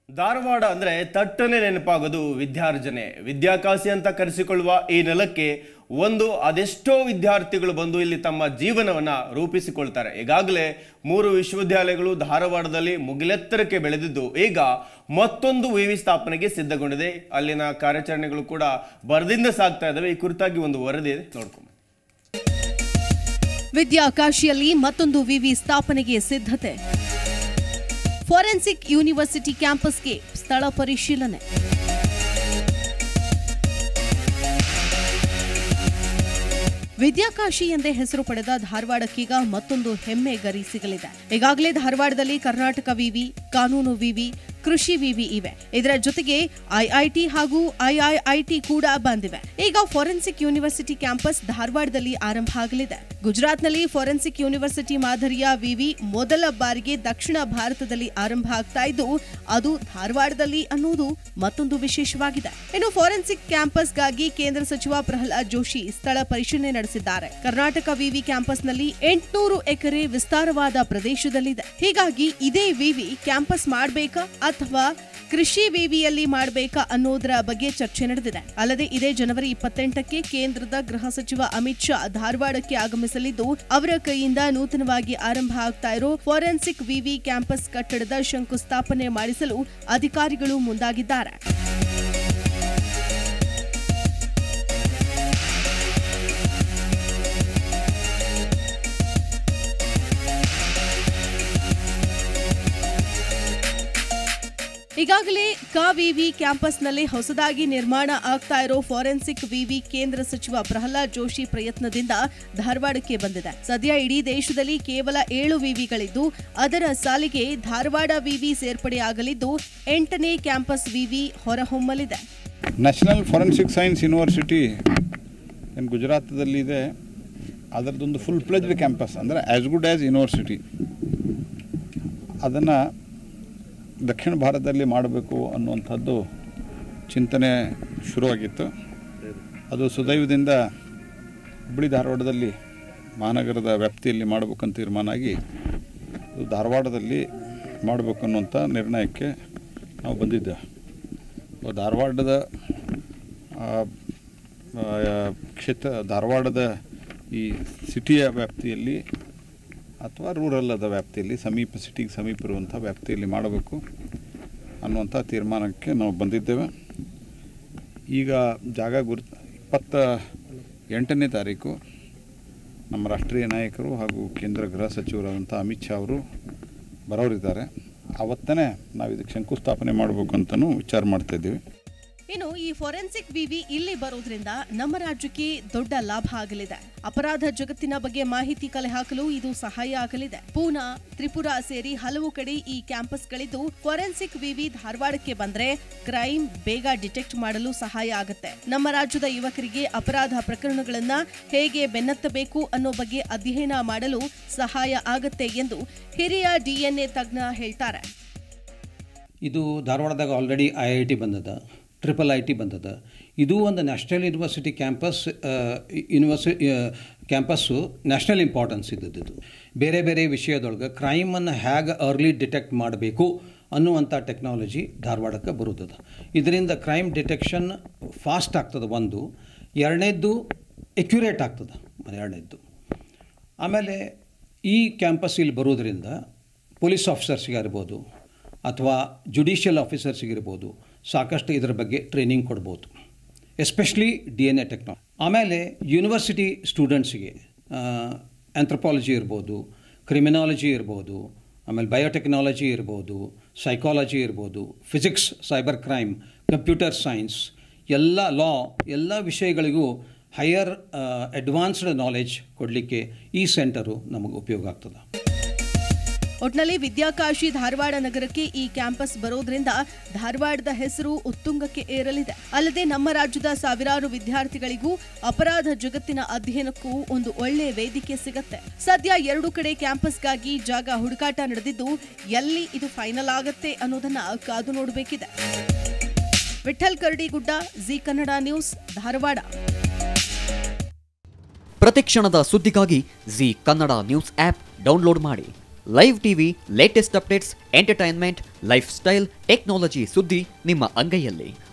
ಧಾರವಾಡ ಅಂದರೆ ತಟ್ಟನೆ ನೆನಪಾಗೋದು ವಿದ್ಯಾರ್ಜನೆ ವಿದ್ಯಾಕಾಶಿ ಅಂತ ಕರೆಸಿಕೊಳ್ಳುವ ಈ ನೆಲಕ್ಕೆ ಒಂದು ಅದೆಷ್ಟೋ ವಿದ್ಯಾರ್ಥಿಗಳು ಬಂದು ಇಲ್ಲಿ ತಮ್ಮ ಜೀವನವನ್ನು ರೂಪಿಸಿಕೊಳ್ತಾರೆ ಈಗಾಗಲೇ ಮೂರು ವಿಶ್ವವಿದ್ಯಾಲಯಗಳು ಧಾರವಾಡದಲ್ಲಿ ಮುಗಿಲೆತ್ತರಕ್ಕೆ ಬೆಳೆದಿದ್ದು ಈಗ ಮತ್ತೊಂದು ವಿವಿ ಸ್ಥಾಪನೆಗೆ ಸಿದ್ಧಗೊಂಡಿದೆ ಅಲ್ಲಿನ ಕಾರ್ಯಾಚರಣೆಗಳು ಕೂಡ ಬರದಿಂದ ಸಾಗ್ತಾ ಇದ್ದಾವೆ ಈ ಕುರಿತಾಗಿ ಒಂದು ವರದಿ ಇದೆ ನೋಡ್ಕೊಂಡು ವಿದ್ಯಾಕಾಶಿಯಲ್ಲಿ ಮತ್ತೊಂದು ವಿವಿ ಸ್ಥಾಪನೆಗೆ ಸಿದ್ಧತೆ ಫೋರೆನ್ಸಿಕ್ ಯೂನಿವರ್ಸಿಟಿ ಕ್ಯಾಂಪಸ್ಗೆ ಸ್ಥಳ ಪರಿಶೀಲನೆ ವಿದ್ಯಾಕಾಶಿ ಎಂದೇ ಹೆಸರು ಪಡೆದ ಧಾರವಾಡಕ್ಕೀಗ ಮತ್ತೊಂದು ಹೆಮ್ಮೆ ಗರಿ ಸಿಗಲಿದೆ ಈಗಾಗಲೇ ಧಾರವಾಡದಲ್ಲಿ ಕರ್ನಾಟಕ ವಿವಿ ಕಾನೂನು ವಿವಿ ಕೃಷಿ ವಿವಿ ಇವೆ ಇದರ ಜೊತೆಗೆ ಐಐಟಿ ಹಾಗೂ ಐಐಐಟಿ ಕೂಡ ಬಂದಿವೆ ಈಗ ಫೋರೆನ್ಸಿಕ್ ಯೂನಿವರ್ಸಿಟಿ ಕ್ಯಾಂಪಸ್ ಧಾರವಾಡದಲ್ಲಿ ಆರಂಭ ಆಗಲಿದೆ ಗುಜರಾತ್ನಲ್ಲಿ ಫೋರೆನ್ಸಿಕ್ ಯೂನಿವರ್ಸಿಟಿ ಮಾದರಿಯ ವಿವಿ ಮೊದಲ ಬಾರಿಗೆ ದಕ್ಷಿಣ ಭಾರತದಲ್ಲಿ ಆರಂಭ ಆಗ್ತಾ ಇದ್ದು ಅದು ಧಾರವಾಡದಲ್ಲಿ ಅನ್ನುವುದು ಮತ್ತೊಂದು ವಿಶೇಷವಾಗಿದೆ ಇನ್ನು ಫೋರೆನ್ಸಿಕ್ ಕ್ಯಾಂಪಸ್ಗಾಗಿ ಕೇಂದ್ರ ಸಚಿವ ಪ್ರಹ್ಲಾದ್ ಜೋಶಿ ಸ್ಥಳ ಪರಿಶೀಲನೆ ನಡೆಸಿದ್ದಾರೆ ಕರ್ನಾಟಕ ವಿವಿ ಕ್ಯಾಂಪಸ್ನಲ್ಲಿ ಎಂಟುನೂರು ಎಕರೆ ವಿಸ್ತಾರವಾದ ಪ್ರದೇಶದಲ್ಲಿದೆ ಹೀಗಾಗಿ ಇದೇ ವಿವಿ ಕ್ಯಾಂಪಸ್ ಮಾಡಬೇಕಾ ಅಥವಾ ಕೃಷಿ ವಿವಿಯಲ್ಲಿ ಮಾಡಬೇಕಾ ಅನ್ನೋದರ ಬಗ್ಗೆ ಚರ್ಚೆ ನಡೆದಿದೆ ಅಲ್ಲದೆ ಇದೇ ಜನವರಿ ಇಪ್ಪತ್ತೆಂಟಕ್ಕೆ ಕೇಂದ್ರದ ಗೃಹ ಸಚಿವ ಅಮಿತ್ ಶಾ ಧಾರವಾಡಕ್ಕೆ ಆಗಮಿಸಲಿದ್ದು ಅವರ ಕೈಯಿಂದ ನೂತನವಾಗಿ ಆರಂಭ ಆಗ್ತಾ ಇರೋ ಫೋರೆನ್ಸಿಕ್ ವಿವಿ ಕ್ಯಾಂಪಸ್ ಕಟ್ಟಡದ ಶಂಕುಸ್ಥಾಪನೆ ಮಾಡಿಸಲು ಅಧಿಕಾರಿಗಳು ಮುಂದಾಗಿದ್ದಾರೆ ಈಗಾಗಲೇ ಕವಿವಿ ಕ್ಯಾಂಪಸ್ನಲ್ಲಿ ಹೊಸದಾಗಿ ನಿರ್ಮಾಣ ಆಗ್ತಾ ಇರೋ ಫೋರೆನ್ಸಿಕ್ ವಿವಿ ಕೇಂದ್ರ ಸಚಿವ ಪ್ರಹ್ಲಾದ್ ಜೋಶಿ ಪ್ರಯತ್ನದಿಂದ ಧಾರವಾಡಕ್ಕೆ ಬಂದಿದೆ ಸದ್ಯ ಇಡೀ ದೇಶದಲ್ಲಿ ಕೇವಲ ಏಳು ವಿವಿಗಳಿದ್ದು ಅದರ ಸಾಲಿಗೆ ಧಾರವಾಡ ವಿವಿ ಸೇರ್ಪಡೆಯಾಗಲಿದ್ದು ಎಂಟನೇ ಕ್ಯಾಂಪಸ್ ವಿವಿ ಹೊರಹೊಮ್ಮಲಿದೆ ನ್ಯಾಷನಲ್ ಫಾರೆನ್ಸಿಕ್ ಸೈನ್ಸ್ ಯೂನಿವರ್ಸಿಟಿ ಏನು ಗುಜರಾತದಲ್ಲಿದೆ ಅದರದ್ದೊಂದು ಫುಲ್ ಪ್ಲೆಜ್ಡ್ ಕ್ಯಾಂಪಸ್ ಅಂದರೆ ಆ್ಯಸ್ ಗುಡ್ ಆ್ಯಸ್ ಯೂನಿವರ್ಸಿಟಿ ಅದನ್ನು ದಕ್ಷಿಣ ಭಾರತದಲ್ಲಿ ಮಾಡಬೇಕು ಅನ್ನುವಂಥದ್ದು ಚಿಂತನೆ ಶುರುವಾಗಿತ್ತು ಅದು ಸುದೈವದಿಂದ ಹುಬ್ಬಳ್ಳಿ ಧಾರವಾಡದಲ್ಲಿ ಮಹಾನಗರದ ವ್ಯಾಪ್ತಿಯಲ್ಲಿ ಮಾಡಬೇಕಂತ ತೀರ್ಮಾನ ಆಗಿ ಇದು ಧಾರವಾಡದಲ್ಲಿ ಮಾಡಬೇಕು ಅನ್ನುವಂಥ ನಿರ್ಣಯಕ್ಕೆ ನಾವು ಬಂದಿದ್ದೇವೆ ಸೊ ಧಾರವಾಡದ ಆ, ಆ, ಕ್ಷೇತ್ರ ಧಾರವಾಡದ ಈ ಸಿಟಿಯ ವ್ಯಾಪ್ತಿಯಲ್ಲಿ ಅಥವಾ ರೂರಲ್ಲದ ವ್ಯಾಪ್ತಿಯಲ್ಲಿ ಸಮೀಪ ಸಿಟಿಗೆ ಸಮೀಪ ಇರುವಂಥ ವ್ಯಾಪ್ತಿಯಲ್ಲಿ ಮಾಡಬೇಕು ಅನ್ನುವಂಥ ತೀರ್ಮಾನಕ್ಕೆ ನಾವು ಬಂದಿದ್ದೇವೆ ಈಗ ಜಾಗ ಗುರು ಇಪ್ಪತ್ತ ಎಂಟನೇ ತಾರೀಕು ನಮ್ಮ ರಾಷ್ಟ್ರೀಯ ನಾಯಕರು ಹಾಗೂ ಕೇಂದ್ರ ಗೃಹ ಸಚಿವರಾದಂಥ ಅಮಿತ್ ಶಾ ಅವರು ಬರೋರಿದ್ದಾರೆ ಆವತ್ತನೇ ನಾವು ಇದಕ್ಕೆ ಶಂಕುಸ್ಥಾಪನೆ ಮಾಡಬೇಕು ಅಂತಲೂ ವಿಚಾರ ಮಾಡ್ತಾ ಇದ್ದೀವಿ ಇನ್ನು ಈ ಫೋರೆನ್ಸಿಕ್ ವಿವಿ ಇಲ್ಲಿ ಬರೋದ್ರಿಂದ ನಮ್ಮ ರಾಜ್ಯಕ್ಕೆ ದೊಡ್ಡ ಲಾಭ ಆಗಲಿದೆ ಅಪರಾಧ ಜಗತ್ತಿನ ಬಗ್ಗೆ ಮಾಹಿತಿ ಕಲೆ ಹಾಕಲು ಇದು ಸಹಾಯ ಆಗಲಿದೆ ಪೂನಾ ತ್ರಿಪುರಾ ಸೇರಿ ಹಲವು ಕಡೆ ಈ ಕ್ಯಾಂಪಸ್ಗಳಿದ್ದು ಫೋರೆನ್ಸಿಕ್ ವಿವಿ ಧಾರವಾಡಕ್ಕೆ ಬಂದ್ರೆ ಕ್ರೈಮ್ ಬೇಗ ಡಿಟೆಕ್ಟ್ ಮಾಡಲು ಸಹಾಯ ಆಗುತ್ತೆ ನಮ್ಮ ರಾಜ್ಯದ ಯುವಕರಿಗೆ ಅಪರಾಧ ಪ್ರಕರಣಗಳನ್ನ ಹೇಗೆ ಬೆನ್ನತ್ತಬೇಕು ಅನ್ನೋ ಬಗ್ಗೆ ಅಧ್ಯಯನ ಮಾಡಲು ಸಹಾಯ ಆಗತ್ತೆ ಎಂದು ಹಿರಿಯ ಡಿಎನ್ಎ ತಜ್ಞ ಹೇಳ್ತಾರೆ ಇದು ಧಾರವಾಡದಾಗ ಆಲ್ರೆಡಿ ಐ ಐ ಟಿ ಬಂದದ ಟ್ರಿಪಲ್ ಐ ಟಿ ಬಂದದ ಇದು ಒಂದು national university campus university campus national importance ಇದ್ದದ್ದು ಇದು ಬೇರೆ ಬೇರೆ ವಿಷಯದೊಳಗೆ ಕ್ರೈಮನ್ನು ಹೇಗೆ ಅರ್ಲಿ ಡಿಟೆಕ್ಟ್ ಮಾಡಬೇಕು ಅನ್ನುವಂಥ ಟೆಕ್ನಾಲಜಿ ಧಾರವಾಡಕ್ಕೆ ಬರುತ್ತದೆ ಇದರಿಂದ ಕ್ರೈಮ್ ಡಿಟೆಕ್ಷನ್ ಫಾಸ್ಟ್ ಆಗ್ತದೆ ಒಂದು ಎರಡನೇದ್ದು ಎಕ್ಯುರೇಟ್ ಆಗ್ತದೆ ಎರಡನೇದ್ದು ಆಮೇಲೆ ಈ ಕ್ಯಾಂಪಸ್ ಇಲ್ಲಿ ಬರೋದ್ರಿಂದ ಪೊಲೀಸ್ ಆಫೀಸರ್ಸ್ಗಿರ್ಬೋದು ಅಥವಾ ಜುಡಿಷಿಯಲ್ ಆಫೀಸರ್ಸ್ಗಿರ್ಬೋದು ಸಾಕಷ್ಟು ಇದರ ಬಗ್ಗೆ ಟ್ರೈನಿಂಗ್ ಕೊಡ್ಬೋದು especially D N A technology ಆಮೇಲೆ ಯೂನಿವರ್ಸಿಟಿ ಸ್ಟೂಡೆಂಟ್ಸಿಗೆ ಆಂಥ್ರಪಾಲಜಿ ಇರ್ಬೋದು ಕ್ರಿಮಿನಾಲಜಿ ಇರ್ಬೋದು ಆಮೇಲೆ ಬಯೋಟೆಕ್ನಾಲಜಿ ಇರ್ಬೋದು ಸೈಕಾಲಜಿ ಇರ್ಬೋದು physics cyber crime computer science ಎಲ್ಲ ಲಾ ಎಲ್ಲ ವಿಷಯಗಳಿಗೂ ಹೈಯರ್ ಅಡ್ವಾನ್ಸ್ಡ್ ನಾಲೆಜ್ ಕೊಡಲಿಕ್ಕೆ ಈ ಸೆಂಟರು ನಮಗೆ ಉಪಯೋಗ ಆಗ್ತದೆ ಒಟ್ನಲ್ಲಿ ವಿದ್ಯಾಕಾಶಿ ಧಾರವಾಡ ನಗರಕ್ಕೆ ಈ ಕ್ಯಾಂಪಸ್ ಬರೋದ್ರಿಂದ ಧಾರವಾಡದ ಹೆಸರು ಉತ್ತುಂಗಕ್ಕೆ ಏರಲಿದೆ ಅಲ್ಲದೆ ನಮ್ಮ ರಾಜ್ಯದ ಸಾವಿರಾರು ವಿದ್ಯಾರ್ಥಿಗಳಿಗೂ ಅಪರಾಧ ಜಗತ್ತಿನ ಅಧ್ಯಯನಕ್ಕೂ ಒಂದು ಒಳ್ಳೆ ವೇದಿಕೆ ಸಿಗತ್ತೆ ಸದ್ಯ ಎರಡು ಕಡೆ ಕ್ಯಾಂಪಸ್ಗಾಗಿ ಜಾಗ ಹುಡುಕಾಟ ನಡೆದಿದ್ದು ಎಲ್ಲಿ ಇದು ಫೈನಲ್ ಆಗತ್ತೆ ಅನ್ನೋದನ್ನ ಕಾದು ನೋಡಬೇಕಿದೆ ವಿಠಲ್ ಕರಡಿಗುಡ್ಡ ಜಿ ಕನ್ನಡ ನ್ಯೂಸ್ ಧಾರವಾಡ ಪ್ರತಿಕ್ಷಣದ ಸುದ್ದಿಗಾಗಿ Zee Kannada news app download ಮಾಡಿ live TV latest updates entertainment lifestyle technology ಸುದ್ದಿ ನಿಮ್ಮ ಅಂಗೈಯಲ್ಲಿ